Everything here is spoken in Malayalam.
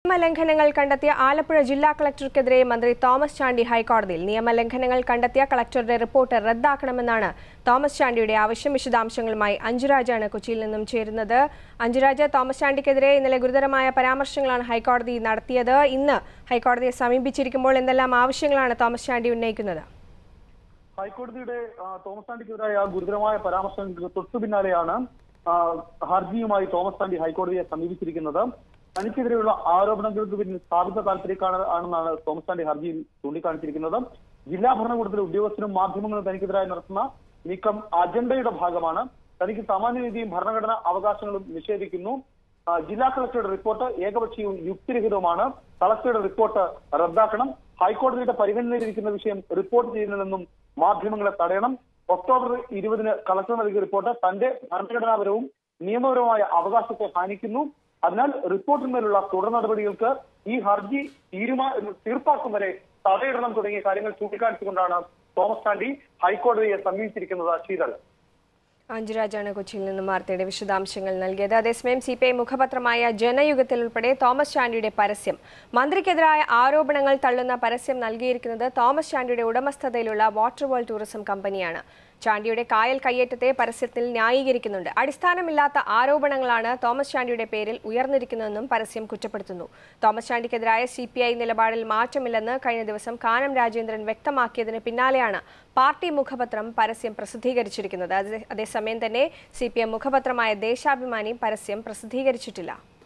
നിയമലംഘനങ്ങൾ കണ്ടെത്തിയ ആലപ്പുഴ ജില്ലാ കളക്ടർക്കെതിരെ മന്ത്രി തോമസ് ചാണ്ടി ഹൈക്കോടതിയിൽ നിയമലംഘനങ്ങൾ കണ്ടെത്തിയ കളക്ടറുടെ റിപ്പോർട്ട് റദ്ദാക്കണമെന്നാണ് തോമസ് ചാണ്ടിയുടെ ആവശ്യം വിശദാംശങ്ങളുമായി അഞ്ജുരാജാണ് കൊച്ചിയിൽ നിന്നും ചേരുന്നത് അഞ്ജുരാജ് തോമസ് ചാണ്ടിക്കെതിരെ ഇന്നലെ ഗുരുതരമായ പരാമർശങ്ങളാണ് ഹൈക്കോടതി നടത്തിയത് ഇന്ന് ഹൈക്കോടതിയെ സമീപിച്ചിരിക്കുമ്പോൾ എന്തെല്ലാം ആവശ്യങ്ങളാണ് തോമസ് ചാണ്ടി ഉന്നയിക്കുന്നത് ഹൈക്കോടതിയുടെ ആ, തോമസ് ചാണ്ടിക്കെതിരായ ഗുരുതരമായ പരാമർശങ്ങൾക്ക് തൊട്ടു പിന്നാലെയാണ് ആ, ഹർജിയുമായി തോമസ് ചാണ്ടി ഹൈക്കോടതിയെ സമീപിച്ചിരിക്കുന്നത് തനിക്കെതിരെയുള്ള ആരോപണങ്ങൾക്ക് പിന്നിൽ സ്ഥാപിത താല്പര്യക്കാണ് ആണെന്നാണ് തോമസ് ചാണ്ടി ഹർജിയിൽ ചൂണ്ടിക്കാണിച്ചിരിക്കുന്നത് ജില്ലാ ഭരണകൂടത്തിലെ ഉദ്യോഗസ്ഥരും മാധ്യമങ്ങളും തനിക്കെതിരായി നടത്തുന്ന നീക്കം അജണ്ടയുടെ ഭാഗമാണ് തനിക്ക് സാമാന്യനീതിയും ഭരണഘടനാ അവകാശങ്ങളും നിഷേധിക്കുന്നു ആ, ജില്ലാ കളക്ടറുടെ റിപ്പോർട്ട് ഏകപക്ഷീയവും യുക്തിരഹിതവുമാണ് കളക്ടറുടെ റിപ്പോർട്ട് റദ്ദാക്കണം ഹൈക്കോടതിയുടെ പരിഗണനയിലിരിക്കുന്ന വിഷയം റിപ്പോർട്ട് ചെയ്യുന്നതെന്നും മാധ്യമങ്ങളെ തടയണം ഒക്ടോബർ ഇരുപതിന് കളക്ടർ നൽകിയ റിപ്പോർട്ട് തന്റെ ഭരണഘടനാപരവും നിയമപരവുമായ അവകാശത്തെ ഹാനിക്കുന്നു അതിനാൽ റിപ്പോർട്ടിന്മേലുള്ള തുടർ നടപടികൾക്ക് ഈ ഹർജി തീരുമാ തീർപ്പാക്കും വരെ തടയിടണം തുടങ്ങിയ കാര്യങ്ങൾ ചൂണ്ടിക്കാണിച്ചുകൊണ്ടാണ് തോമസ് ചാണ്ടി ഹൈക്കോടതിയെ സമീപിച്ചിരിക്കുന്നത് ശീതൾ അഞ്ജുരാജാണ് കൊച്ചിയിൽ നിന്നും വാർത്തയുടെ വിശദാംശങ്ങൾ നൽകിയത് അതേസമയം സി പി ഐ മുഖപത്രമായ ജനയുഗത്തിൽ ഉൾപ്പെടെ തോമസ് ചാണ്ടിയുടെ പരസ്യം മന്ത്രിക്കെതിരായ ആരോപണങ്ങൾ തള്ളുന്ന പരസ്യം നൽകിയിരിക്കുന്നത് തോമസ് ചാണ്ടിയുടെ ഉടമസ്ഥതയിലുള്ള വാട്ടർ വേൾഡ് ടൂറിസം കമ്പനിയാണ് ചാണ്ടിയുടെ കായൽ കയ്യേറ്റത്തെ പരസ്യത്തിൽ ന്യായീകരിക്കുന്നുണ്ട് അടിസ്ഥാനമില്ലാത്ത ആരോപണങ്ങളാണ് തോമസ് ചാണ്ടിയുടെ പേരിൽ ഉയർന്നിരിക്കുന്നതെന്നും പരസ്യം കുറ്റപ്പെടുത്തുന്നു തോമസ് ചാണ്ടിക്കെതിരായ സി പി ഐ നിലപാടിൽ മാറ്റമില്ലെന്ന് കഴിഞ്ഞ ദിവസം കാനം രാജേന്ദ്രൻ വ്യക്തമാക്കിയതിന് പിന്നാലെയാണ് പാർട്ടി മുഖപത്രം പരസ്യം പ്രസിദ്ധീകരിച്ചിരിക്കുന്നത് അതേ- അതേസമയം തന്നെ സി പി എം മുഖപത്രമായ ദേശാഭിമാനി പരസ്യം പ്രസിദ്ധീകരിച്ചിട്ടില്ല